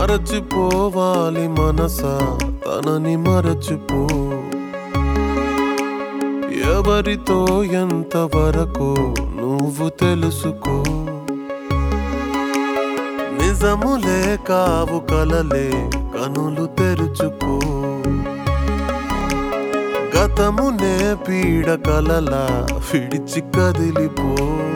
మరచిపోవాలి మనసా తనని మరచిపో ఎవరితో ఎంత వరకు నువ్వు తెలుసుకో నిజములే కావు కలలే కనులు తెరుచుకో గతమునే పీడ కలలా విడిచి కదిలిపో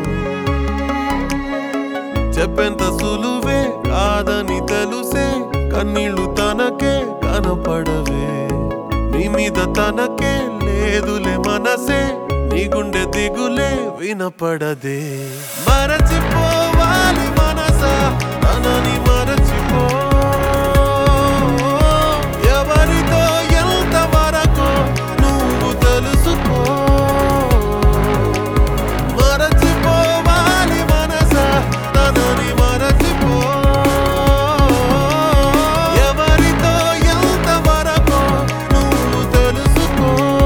చెప్పెంత సులువే కాదని తెలుసే కన్నీళ్లు తనకే కనపడవే నీ మీద తనకే లేదులే మనసే నీ గుండె దిగులే వినపడదే మరచిపోవాలి మనసా తనని మరచిపో ఎవరితో ఎంత వరకు నువ్వు తెలుసుకో మరచిపోవాలి మనసా తనని మరచిపో ఎవరితో ఎంత వరకు నువ్వు తెలుసుకో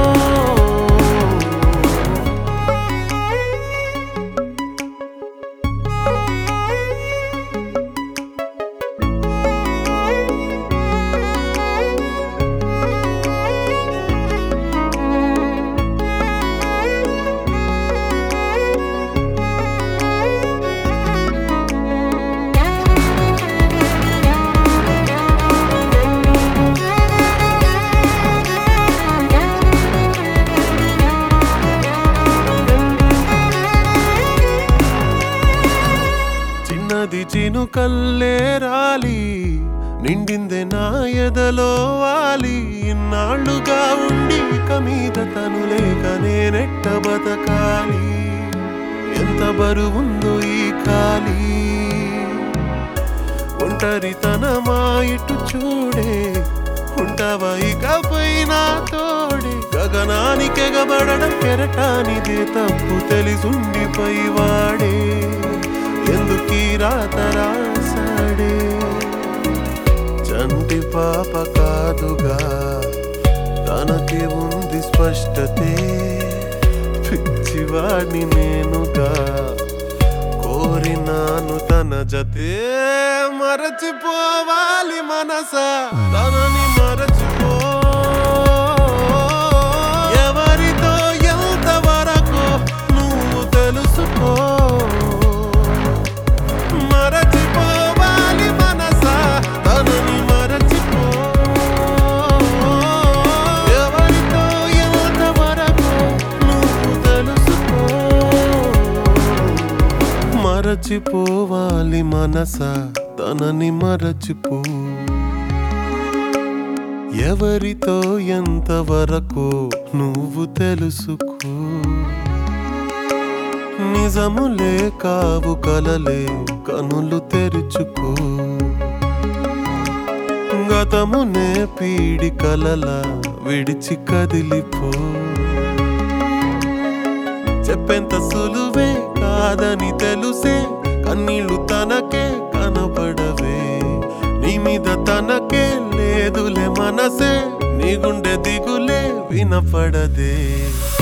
చిన్నది చినుకల్లే రాలి నిండిందే నా ఎదలో వాలి ఇన్నాళ్ళుగా ఉండి ఇక మీద తను లేక నేనెట్ట బతకాలి ఎంత బరువుందో ఈ ఖాళీ ఒంటరితనమా ఇటు చూడే ఉంటావా ఇకపై నా తోడే గగనానికెగబడడం కెరటానిదే తప్పు తెలిసుండిపై వాడే ఎందుకీ రాత రాసాడే చంటి పాప కాదుగా తనకి ఉంది స్పష్టతే పిచ్చివాడిని నేనుగా కోరినాను తన జతే మరచిపోవాలి మనసా తనని మరచిపో ఎవరితో ఎంత వరకు నువ్వు తెలుసుకో మరచిపోవాలి మనసా తనని మరచిపో ఎవరితో ఎంత వరకు నువ్వు తెలుసుకో మరచిపోవాలి మనసా తనని మరచిపో ఎవరితో ఎంత వరకు నువ్వు తెలుసుకో నిజములే కావు కలలే కనులు తెరుచుకో గతమునే పీడి కలల విడిచి కదిలిపో చెప్పెంత సులువే కాదని తెలుసే కన్నీళ్లు తనకే కనపడవే నీ మీద తనకే లేదులే మనసే నీ గుండె దిగులే వినపడదే